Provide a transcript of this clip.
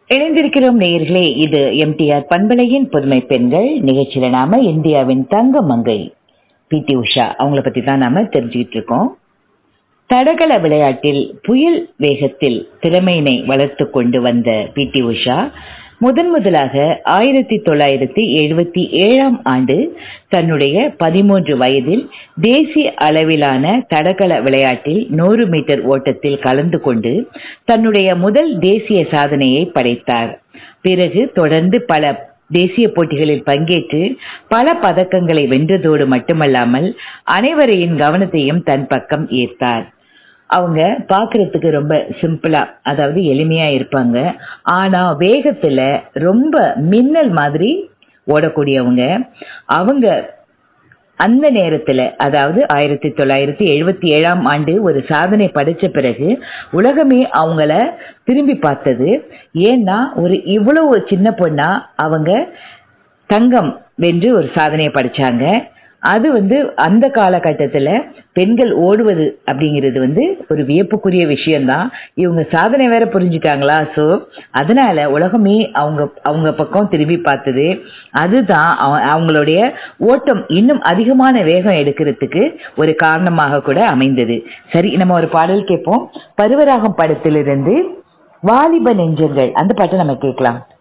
இணைந்திருக்கிறோம் நேயர்களே இது எம்டிஆர் பண்பலையின் புதுமை பெண்கள் நிகழ்ச்சியில நாம இந்தியாவின் தங்க மங்கை பி டி உஷா அவங்கள பத்தி தான் நாம தெரிஞ்சுக்கிட்டு இருக்கோம் தடகள விளையாட்டில் புயல் வேகத்தில் திறமையினை வளர்த்து கொண்டு வந்த பி டி உஷா முதன் முதலாக ஆயிரத்தி தொள்ளாயிரத்தி எழுபத்தி ஏழாம் ஆண்டு தன்னுடைய பதிமூன்று வயதில் தேசிய அளவிலான தடகள விளையாட்டில் நூறு மீட்டர் ஓட்டத்தில் கலந்து கொண்டு தன்னுடைய முதல் தேசிய சாதனையை படைத்தார் பிறகு தொடர்ந்து பல தேசிய போட்டிகளில் பங்கேற்று பல பதக்கங்களை வென்றதோடு மட்டுமல்லாமல் அனைவரையும் கவனத்தையும் தன் பக்கம் ஈர்த்தார் அவங்க பார்க்கறதுக்கு ரொம்ப சிம்பிளா அதாவது எளிமையா இருப்பாங்க ஆனா வேகத்துல ரொம்ப மின்னல் மாதிரி ஓடக்கூடியவங்க அவங்க அந்த நேரத்துல அதாவது ஆயிரத்தி தொள்ளாயிரத்தி எழுபத்தி ஏழாம் ஆண்டு ஒரு சாதனை படைச்ச பிறகு உலகமே அவங்கள திரும்பி பார்த்தது ஏன்னா ஒரு இவ்வளவு சின்ன பொண்ணா அவங்க தங்கம் வென்று ஒரு சாதனையை படைச்சாங்க அது வந்து அந்த காலகட்டத்தில் பெண்கள் ஓடுவது அப்படிங்கிறது வந்து ஒரு வியப்புக்குரிய விஷயம்தான் இவங்க சாதனை வேற புரிஞ்சுட்டாங்களா ஸோ அதனால உலகமே அவங்க அவங்க பக்கம் திரும்பி பார்த்தது அதுதான் அவ- அவங்களுடைய ஓட்டம் இன்னும் அதிகமான வேகம் எடுக்கிறதுக்கு ஒரு காரணமாக கூட அமைந்தது சரி நம்ம ஒரு பாடல் கேட்போம் பருவராகம் படத்திலிருந்து வாலிப நெஞ்சங்கள் அந்த பாட்டை நம்ம கேட்கலாம்